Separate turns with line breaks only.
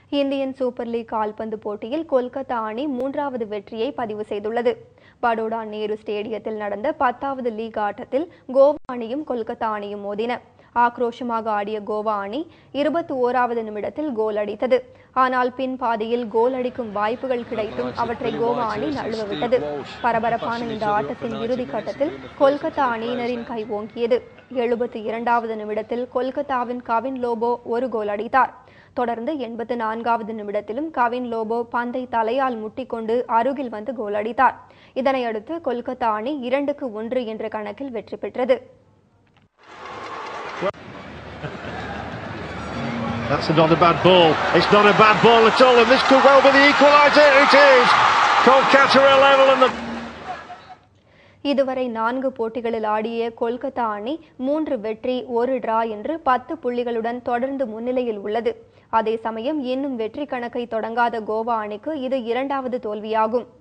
Indian super league கால்பந்து போட்டியில் கொல்கத்தா அணி மூன்றாவது வெற்றியை பதிவு செய்துள்ளது படோடா நேரு ஸ்டேடியத்தில் நடந்த பத்தாவது லீக் ஆட்டத்தில் கோவா அணியும் கொல்கத்தா அணியும் மோதின ஆக்ரோஷமாக ஆடிய கோவா அணி இருபத்தி ஓராவது நிமிடத்தில் கோல் அடித்தது ஆனால் பின் பாதியில் கோல் அடிக்கும் வாய்ப்புகள் கிடைத்தும் அவற்றை கோவா அணி நழுவவிட்டது பரபரப்பான இந்த ஆட்டத்தின் இறுதி கட்டத்தில் கொல்கத்தா அணியினரின் கை ஓங்கியது எழுபத்தி இரண்டாவது நிமிடத்தில் கொல்கத்தாவின் கவின் லோபோ ஒரு கோல் அடித்தார் தொடர்ந்து எண்பத்து நான்காவது நிமிடத்திலும் கவின் லோபோ பந்தை தலையால் முட்டிக்கொண்டு அருகில் வந்து கோல் அடித்தார் இதனையடுத்து கொல்கத்தா அணி இரண்டுக்கு ஒன்று என்ற கணக்கில் வெற்றி பெற்றது
That's not a bad ball. It's not a bad ball at all, and this could well be the equaliser. It is. Kolkata are level, and the
இதுவரை நான்கு போட்டிகளில் ஆடிய கொல்கத்தா அணி மூன்று வெற்றி ஒரு டிரா என்று பத்து புள்ளிகளுடன் தொடர்ந்து முன்னிலையில் உள்ளது அதே சமயம் இன்னும் வெற்றி கணக்கை தொடங்காத கோவா அணிக்கு இது இரண்டாவது தோல்வியாகும்